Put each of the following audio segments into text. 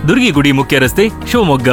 ದುರ್ಗಿಗುಡಿ ಮುಖ್ಯ ರಸ್ತೆ ಶಿವಮೊಗ್ಗ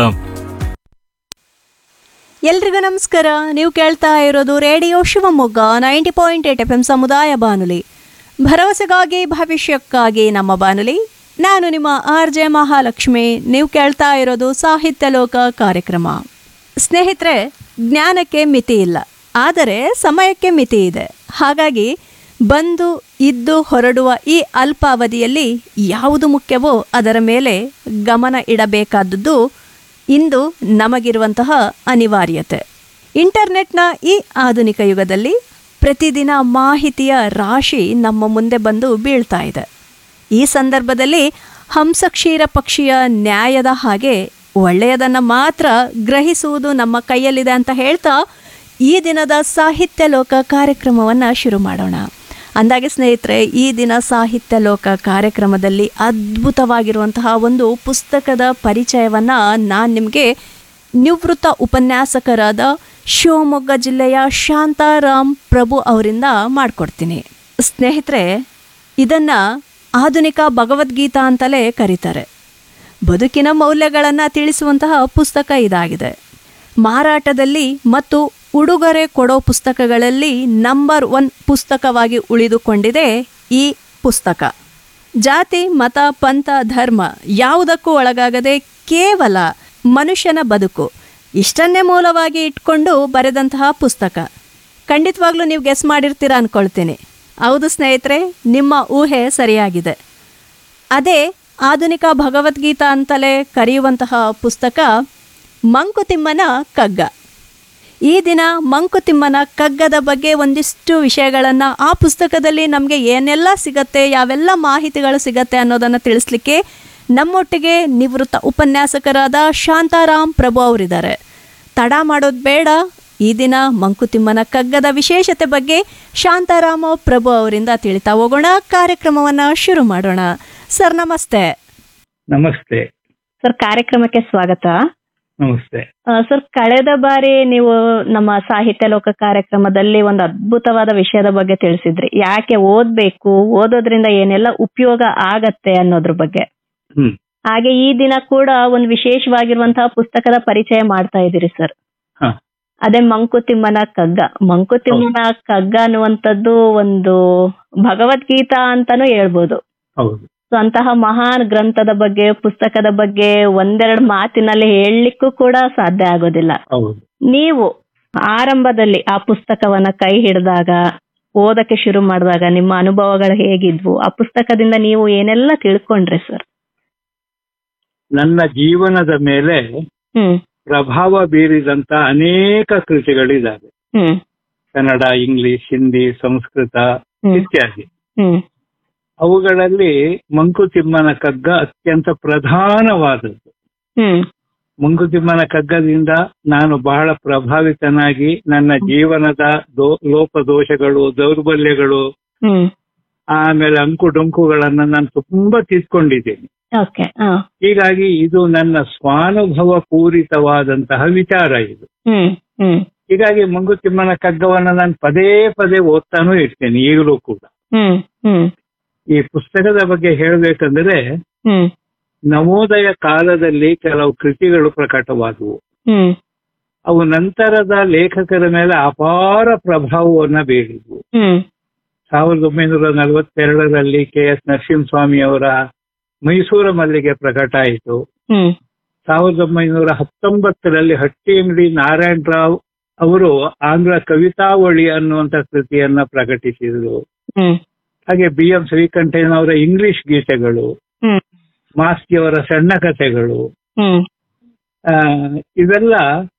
ಎಲ್ರಿಗೂ ನಮಸ್ಕಾರ ನೀವು ಕೇಳ್ತಾ ಇರೋದು radio Shivamogga ninety point eight F M ಸಮುದಾಯ ಬಾನುಲಿ ಭರವಸೆಗಾಗಿ ಭವಿಷ್ಯಕ್ಕಾಗಿ ನಮ್ಮ ಬಾನುಲಿ ನಾನು ನಿಮ್ಮ ಆರ್ ಜೆ ಮಹಾಲಕ್ಷ್ಮಿ ನೀವು ಕೇಳ್ತಾ ಇರೋದು ಸಾಹಿತ್ಯ ಲೋಕ ಕಾರ್ಯಕ್ರಮ ಸ್ನೇಹಿತರೆ ಜ್ಞಾನಕ್ಕೆ ಮಿತಿ ಇಲ್ಲ ಆದರೆ ಸಮಯಕ್ಕೆ ಮಿತಿ ಇದೆ ಹಾಗಾಗಿ ಬಂದು ಇದ್ದು ಹೊರಡುವ ಈ ಅಲ್ಪಾವಧಿಯಲ್ಲಿ ಯಾವುದು ಮುಖ್ಯವೋ ಅದರ ಮೇಲೆ ಗಮನ ಇಡಬೇಕಾದದ್ದು ಇಂದು ನಮಗಿರುವಂತಹ ಅನಿವಾರ್ಯತೆ ಇಂಟರ್ನೆಟ್ನ ಈ ಆಧುನಿಕ ಯುಗದಲ್ಲಿ ಪ್ರತಿದಿನ ಮಾಹಿತಿಯ ರಾಶಿ ನಮ್ಮ ಮುಂದೆ ಬಂದು ಬೀಳ್ತಾ ಇದೆ ಈ ಸಂದರ್ಭದಲ್ಲಿ ಹಂಸಕ್ಷೀರ ಪಕ್ಷಿಯ ನ್ಯಾಯದ ಹಾಗೆ ಒಳ್ಳೆಯದನ್ನು ಮಾತ್ರ ಗ್ರಹಿಸುವುದು ನಮ್ಮ ಕೈಯಲ್ಲಿದೆ ಅಂತ ಹೇಳ್ತಾ ಈ ದಿನದ ಸಾಹಿತ್ಯ ಲೋಕ ಕಾರ್ಯಕ್ರಮವನ್ನು ಶುರು ಮಾಡೋಣ ಅಂದಾಗೆ ಸ್ನೇಹಿತರೆ ಈ ದಿನ ಸಾಹಿತ್ಯ ಲೋಕ ಕಾರ್ಯಕ್ರಮದಲ್ಲಿ ಅದ್ಭುತವಾಗಿರುವಂತಹ ಒಂದು ಪುಸ್ತಕದ ಪರಿಚಯವನ್ನು ನಾನು ನಿಮಗೆ ನಿವೃತ್ತ ಉಪನ್ಯಾಸಕರಾದ ಶಿವಮೊಗ್ಗ ಜಿಲ್ಲೆಯ ಶಾಂತಾರಾಮ್ ಪ್ರಭು ಅವರಿಂದ ಮಾಡಿಕೊಡ್ತೀನಿ ಸ್ನೇಹಿತರೆ ಇದನ್ನು ಆಧುನಿಕ ಭಗವದ್ಗೀತಾ ಅಂತಲೇ ಕರೀತಾರೆ ಬದುಕಿನ ಮೌಲ್ಯಗಳನ್ನು ತಿಳಿಸುವಂತಹ ಪುಸ್ತಕ ಇದಾಗಿದೆ ಮಾರಾಟದಲ್ಲಿ ಮತ್ತು ಉಡುಗೊರೆ ಕೊಡೋ ಪುಸ್ತಕಗಳಲ್ಲಿ ನಂಬರ್ ಒನ್ ಪುಸ್ತಕವಾಗಿ ಉಳಿದುಕೊಂಡಿದೆ ಈ ಪುಸ್ತಕ ಜಾತಿ ಮತ ಪಂಥ ಧರ್ಮ ಯಾವುದಕ್ಕೂ ಒಳಗಾಗದೆ ಕೇವಲ ಮನುಷ್ಯನ ಬದುಕು ಇಷ್ಟನ್ನೇ ಮೂಲವಾಗಿ ಇಟ್ಕೊಂಡು ಬರೆದಂತಹ ಪುಸ್ತಕ ಖಂಡಿತವಾಗ್ಲೂ ನೀವು ಗೆಸ್ ಮಾಡಿರ್ತೀರ ಅಂದ್ಕೊಳ್ತೀನಿ ಹೌದು ಸ್ನೇಹಿತರೆ ನಿಮ್ಮ ಊಹೆ ಸರಿಯಾಗಿದೆ ಅದೇ ಆಧುನಿಕ ಭಗವದ್ಗೀತಾ ಅಂತಲೇ ಕರೆಯುವಂತಹ ಪುಸ್ತಕ ಮಂಕುತಿಮ್ಮನ ಕಗ್ಗ ಈ ದಿನ ಮಂಕುತಿಮ್ಮನ ಕಗ್ಗದ ಬಗ್ಗೆ ಒಂದಿಷ್ಟು ವಿಷಯಗಳನ್ನು ಆ ಪುಸ್ತಕದಲ್ಲಿ ನಮಗೆ ಏನೆಲ್ಲ ಸಿಗತ್ತೆ ಯಾವೆಲ್ಲ ಮಾಹಿತಿಗಳು ಸಿಗತ್ತೆ ಅನ್ನೋದನ್ನು ತಿಳಿಸ್ಲಿಕ್ಕೆ ನಮ್ಮೊಟ್ಟಿಗೆ ನಿವೃತ್ತ ಉಪನ್ಯಾಸಕರಾದ ಶಾಂತಾರಾಮ್ ಪ್ರಭು ಅವರಿದ್ದಾರೆ ತಡ ಮಾಡೋದು ಬೇಡ ಈ ದಿನ ಮಂಕುತಿಮ್ಮನ ಕಗ್ಗದ ವಿಶೇಷತೆ ಬಗ್ಗೆ ಶಾಂತಾರಾಮ ಪ್ರಭು ಅವರಿಂದ ತಿಳಿತಾ ಹೋಗೋಣ ಕಾರ್ಯಕ್ರಮವನ್ನು ಶುರು ಮಾಡೋಣ ಸರ್ ನಮಸ್ತೆ ನಮಸ್ತೆ ಸರ್ ಕಾರ್ಯಕ್ರಮಕ್ಕೆ ಸ್ವಾಗತ ನಮಸ್ತೆ ಆ, ಸರ್ ಕಳೆದ ಬಾರಿ ನೀವು ನಮ್ಮ ಸಾಹಿತ್ಯ ಲೋಕ ಕಾರ್ಯಕ್ರಮದಲ್ಲಿ ಒಂದು ಅದ್ಭುತವಾದ ವಿಷಯದ ಬಗ್ಗೆ ತಿಳಿಸಿದ್ರಿ ಯಾಕೆ ಓದ್ಬೇಕು ಓದೋದ್ರಿಂದ ಏನೆಲ್ಲ ಉಪಯೋಗ ಆಗತ್ತೆ ಅನ್ನೋದ್ರ ಬಗ್ಗೆ ಹ್ಮ್ ಹಾಗೆ ಈ ದಿನ ಕೂಡ ಒಂದು ವಿಶೇಷವಾಗಿರುವಂತಹ ಪುಸ್ತಕದ ಪರಿಚಯ ಮಾಡ್ತಾ ಇದ್ದೀರಿ ಸರ್ ಹ ಅದೇ ಮಂಕುತಿಮ್ಮನ ಕಗ್ಗ ಮಂಕುತಿಮ್ಮನ ಕಗ್ಗ ಅನ್ನುವಂಥದ್ದು ಒಂದು ಭಗವದ್ಗೀತಾ ಅಂತಾನೂ ಹೇಳ್ಬೋದು ಹೌದು ಸೊ ಅಂತಹ ಮಹಾನ್ ಗ್ರಂಥದ ಬಗ್ಗೆ ಪುಸ್ತಕದ ಬಗ್ಗೆ ಒಂದೆರಡು ಮಾತಿನಲ್ಲಿ ಹೇಳಲಿಕ್ಕೂ ಕೂಡ ಸಾಧ್ಯ ಆಗೋದಿಲ್ಲ ಹೌದು ನೀವು ಆರಂಭದಲ್ಲಿ ಆ ಪುಸ್ತಕವನ್ನ ಕೈ ಹಿಡಿದಾಗ ಓದಕ್ಕೆ ಶುರು ಮಾಡಿದಾಗ ನಿಮ್ಮ ಅನುಭವಗಳು ಹೇಗಿದ್ವು ಆ ಪುಸ್ತಕದಿಂದ ನೀವು ಏನೆಲ್ಲ ತಿಳ್ಕೊಂಡ್ರಿ ಸರ್ ನನ್ನ ಜೀವನದ ಮೇಲೆ ಹ್ಮ್ ಪ್ರಭಾವ ಬೀರಿದಂತ ಅನೇಕ ಕೃತಿಗಳಿದ್ದಾವೆ ಹ್ಮ್ ಕನ್ನಡ ಇಂಗ್ಲಿಷ್ ಹಿಂದಿ ಸಂಸ್ಕೃತ ಹ್ಮ್ ಇತ್ಯಾದಿ ಹ್ಮ್ ಅವುಗಳಲ್ಲಿ ಮಂಕುತಿಮ್ಮನ ಕಗ್ಗ ಅತ್ಯಂತ ಪ್ರಧಾನವಾದದ್ದು ಹ್ಮ್ ಮಂಕುತಿಮ್ಮನ ಕಗ್ಗದಿಂದ ನಾನು ಬಹಳ ಪ್ರಭಾವಿತನಾಗಿ ನನ್ನ ಜೀವನದ ದೋ- ಲೋಪದೋಷಗಳು ದೌರ್ಬಲ್ಯಗಳು ಹ್ಮ್ ಆಮೇಲೆ ಅಂಕು ಡೊಂಕುಗಳನ್ನ ನಾನು ತುಂಬಾ ತಿದ್ಕೊಂಡಿದ್ದೇನೆ ಓಕೆ ಹಾ ಹೀಗಾಗಿ ಇದು ನನ್ನ ಸ್ವಾನುಭವ ಪೂರಿತವಾದಂತಹ ವಿಚಾರ ಇದು ಹ್ಮ್ ಹ್ಮ್ ಹೀಗಾಗಿ ಮಂಗುತಿಮ್ಮನ ಕಗ್ಗವನ್ನ ನಾನು ಪದೇ ಪದೇ ಓದ್ತಾನೂ ಇರ್ತೇನೆ ಈಗಲೂ ಕೂಡ ಹ್ಮ್ ಹ್ಮ್ ಈ ಪುಸ್ತಕದ ಬಗ್ಗೆ ಹೇಳಬೇಕಂದ್ರೆ ಹ್ಮ್ ನವೋದಯ ಕಾಲದಲ್ಲಿ ಕೆಲವು ಕೃತಿಗಳು ಪ್ರಕಟವಾದವು ಹ್ಮ್ ಅವು ನಂತರದ ಲೇಖಕರ ಮೇಲೆ ಅಪಾರ ಪ್ರಭಾವವನ್ನ ಬೀರಿದ್ವು ಹ್ಮ್ ಸಾವಿರದ ಒಂಬೈನೂರ ನಲವತ್ತೆರಡರಲ್ಲಿ ಕೆ ಎಸ್ ನರಸಿಂಹಸ್ವಾಮಿ ಅವರ ಮೈಸೂರ ಮಲ್ಲಿಗೆ ಪ್ರಕಟ ಆಯಿತು ಹ್ಮ್ ಸಾವಿರದ ಒಂಬೈನೂರ ಹತ್ತೊಂಬತ್ತರಲ್ಲಿ ಹಟ್ಟಿಂಗಡಿ ನಾರಾಯಣ ರಾವ್ ಅವರು ಆಂಗ್ಲ ಕವಿತಾವಳಿ ಅನ್ನುವಂತ ಕೃತಿಯನ್ನ ಪ್ರಕಟಿಸಿದರು ಹ್ಮ್ ಹಾಗೆ ಬಿ ಎಂ ಶ್ರೀಕಂಠಯ್ಯನವರ ಇಂಗ್ಲಿಷ್ ಗೀತೆಗಳು ಹ್ಮ್ ಮಾಸ್ತಿಯವರ ಸಣ್ಣ ಕಥೆಗಳು ಹ್ಮ್ ಆ, ಇವೆಲ್ಲ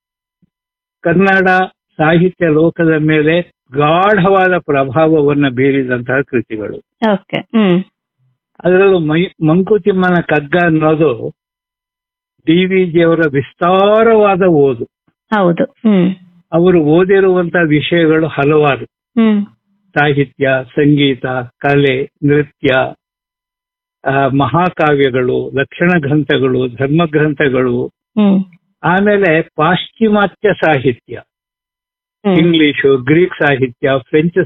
ಕನ್ನಡ ಸಾಹಿತ್ಯ ಲೋಕದ ಮೇಲೆ ಗಾಢವಾದ ಪ್ರಭಾವವನ್ನ ಬೀರಿದಂತಹ ಕೃತಿಗಳು ಓಕೆ ಹ್ಮ್ ಅದರಲ್ಲೂ ಮೈ ಮಂಕುತಿಮ್ಮನ ಕಗ್ಗ ಅನ್ನೋದು ಡಿ ವಿ ಜಿಯವರ ವಿಸ್ತಾರವಾದ ಓದು ಹೌದು ಹ್ಮ್ ಅವರು ಓದಿರುವಂತ ವಿಷಯಗಳು ಹಲವಾರು ಹ್ಮ್ ಸಾಹಿತ್ಯ ಸಂಗೀತ ಕಲೆ ನೃತ್ಯ ಆ, ಮಹಾಕಾವ್ಯಗಳು ಲಕ್ಷಣ ಗ್ರಂಥಗಳು ಧರ್ಮ ಗ್ರಂಥಗಳು ಹ್ಮ್ ಆಮೇಲೆ ಪಾಶ್ಚಿಮಾತ್ಯ ಸಾಹಿತ್ಯ ಹ್ಮ್ ಇಂಗ್ಲಿಷು ಗ್ರೀಕ್ ಸಾಹಿತ್ಯ ಫ್ರೆಂಚ್